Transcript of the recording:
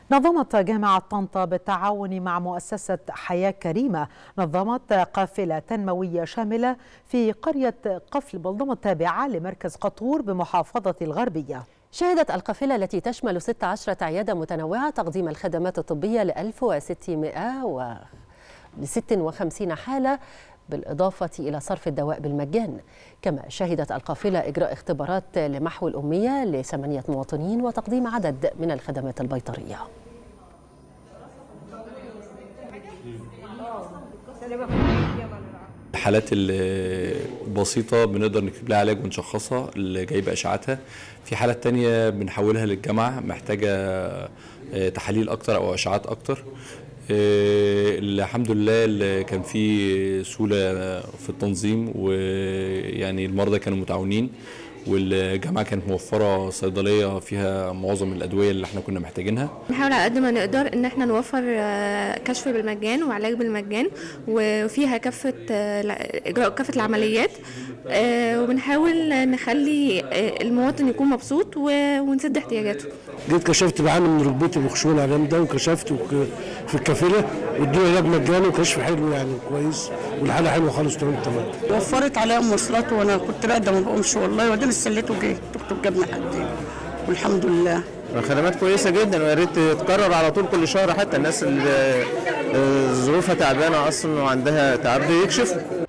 نظمت جامعة طنطا بالتعاون مع مؤسسة حياة كريمة نظمت قافلة تنموية شاملة في قرية قفل بلدمة التابعة لمركز قطور بمحافظة الغربية شهدت القافلة التي تشمل 16 عيادة متنوعة تقديم الخدمات الطبية ل 1656 حالة بالإضافة إلى صرف الدواء بالمجان كما شهدت القافلة إجراء اختبارات لمحو الأمية لثمانية مواطنين وتقديم عدد من الخدمات البيطرية الحالات البسيطة بنقدر نكتب لها علاج ونشخصها اللي جايبة أشعتها في حالات تانية بنحولها للجامعة محتاجة تحاليل أكتر أو أشعات أكتر الحمد لله اللي كان في سهوله في التنظيم ويعني المرضى كانوا متعاونين والجامعه كانت موفره صيدليه فيها معظم الادويه اللي احنا كنا محتاجينها نحاول على قد ما نقدر ان احنا نوفر كشف بالمجان وعلاج بالمجان وفيها كافه اجراء كافه العمليات وبنحاول نخلي المواطن يكون مبسوط ونسد احتياجاته جيت كشفت بعاني من ركبتي بخشونه على ده وكشفت في الكفيله وادوني علاج مجاني وكشف حلو يعني كويس والحاله حلوه خالص تمام تمام وفرت عليا مواصلات وانا كنت راقده ما بقومش والله وبعدين استليت وجيت الدكتور جابنا حد والحمد لله خدمات كويسه جدا ويا ريت تتكرر على طول كل شهر حتى الناس اللي ظروفها تعبانه اصلا وعندها تعب يكشفوا